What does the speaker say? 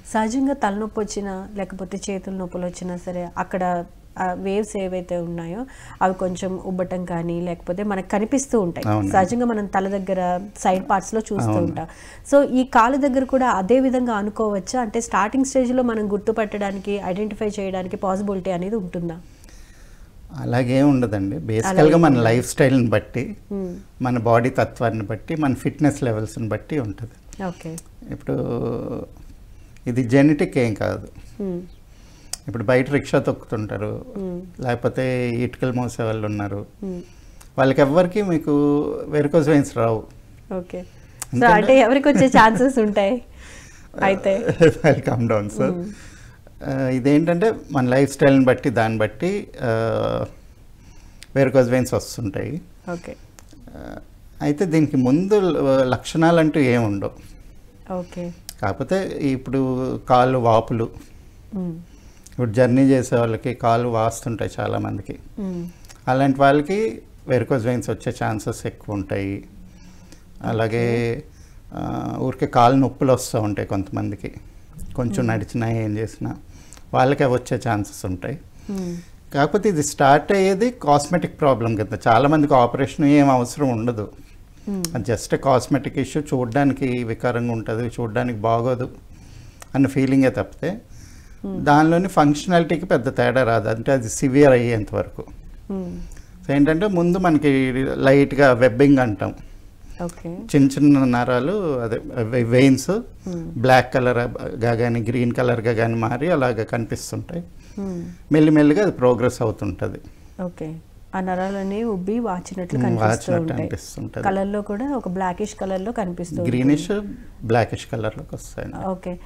సహజంగా తలనొప్పి వచ్చినా లేకపోతే చేతుల నొప్పులు వచ్చినా సరే అక్కడ వేవ్స్ ఏవైతే ఉన్నాయో అవి కొంచెం ఉబ్బటం కానీ లేకపోతే మనకు కనిపిస్తూ ఉంటాయి అవునండి. సహజంగా మనం తల దగ్గర సైడ్ పార్ట్స్ లో చూస్తూ ఉంటాం సో ఈ కాలు దగ్గర కూడా అదే విధంగా అనుకోవచ్చా అంటే స్టార్టింగ్ స్టేజ్ లో మనం గుర్తుపట్టడానికి ఐడెంటిఫై చేయడానికి పాసిబిలిటీ అనేది ఉంటుందా అలాగే ఉండదండి బేసికల్గా మన లైఫ్ స్టైల్ని బట్టి మన బాడీ తత్వాన్ని బట్టి మన ఫిట్నెస్ లెవెల్స్ని బట్టి ఉంటుంది ఓకే ఇప్పుడు ఇది జెనెటిక్ ఏం కాదు ఇప్పుడు బయట రిక్షా తొక్కుతుంటారు లేకపోతే ఇటుకలు మోసే వాళ్ళు ఉన్నారు వాళ్ళకి ఎవ్వరికి మీకు వెరికోజ్ వెయిన్స్ రావు ఓకే సో అంటే ఎవరికి వచ్చే ఛాన్సెస్ ఉంటాయి అయితే వెల్కమ్ డౌన్ సార్ ఇదేంటంటే మన లైఫ్ స్టైల్ని బట్టి దాన్ని బట్టి వెరికోజ్ వెయిన్స్ వస్తుంటాయి ఓకే ఆ, అయితే దీనికి ముందు ల- లక్షణాలు అంటూ ఏమి ఉండవు ఓకే కాకపోతే ఇప్పుడు కాళ్ళు వాపులు ఇప్పుడు జర్నీ చేసే వాళ్ళకి కాళ్ళు వాస్తుంటాయి చాలామందికి అలాంటి వాళ్ళకి వెరికోజ్ వెయిన్స్ వచ్చే ఛాన్సెస్ ఎక్కువ ఉంటాయి అలాగే ఆ, ఊరికే కాళ్ళు నొప్పులు వస్తూ ఉంటాయి కొంతమందికి కొంచెం నడిచినా ఏం చేసినా వాళ్ళకి అవి వచ్చే ఛాన్సెస్ ఉంటాయి కాకపోతే ఇది స్టార్ట్ అయ్యేది కాస్మెటిక్ ప్రాబ్లం కింద చాలామందికి ఆపరేషన్ ఏం అవసరం ఉండదు జస్ట్ కాస్మెటిక్ ఇష్యూ చూడడానికి వికారంగా ఉంటుంది చూడడానికి బాగోదు అన్న ఫీలింగే తప్పితే దానిలోని ఫంక్షనాలిటీకి పెద్ద తేడా రాదు అంటే అది సివియర్ అయ్యేంత వరకు సో ఏంటంటే ముందు మనకి లైట్గా వెబ్బింగ్ అంటాం ఓకే చిన్న చిన్న నరాలు అదే వెయిన్స్ బ్లాక్ కలర్గా కానీ గ్రీన్ కలర్గా కానీ మారి అలాగ కనిపిస్తుంటాయి మెల్లిమెల్లిగా అది ప్రోగ్రెస్ అవుతుంటుంది ఓకే ఆ నరాలన్నీ ఉబ్బి వాచినట్లు ఉమ్, కనిపిస్తూ వాచినట్టు ఉంటాయి అనిపిస్తుంటది. కలర్ లో కూడా ఒక బ్లాకిష్ కలర్ లో కనిపిస్తూ ఉంటుంది. గ్రీనిష్ బ్లాకిష్ కలర్లోకి వస్తాయి ఓకే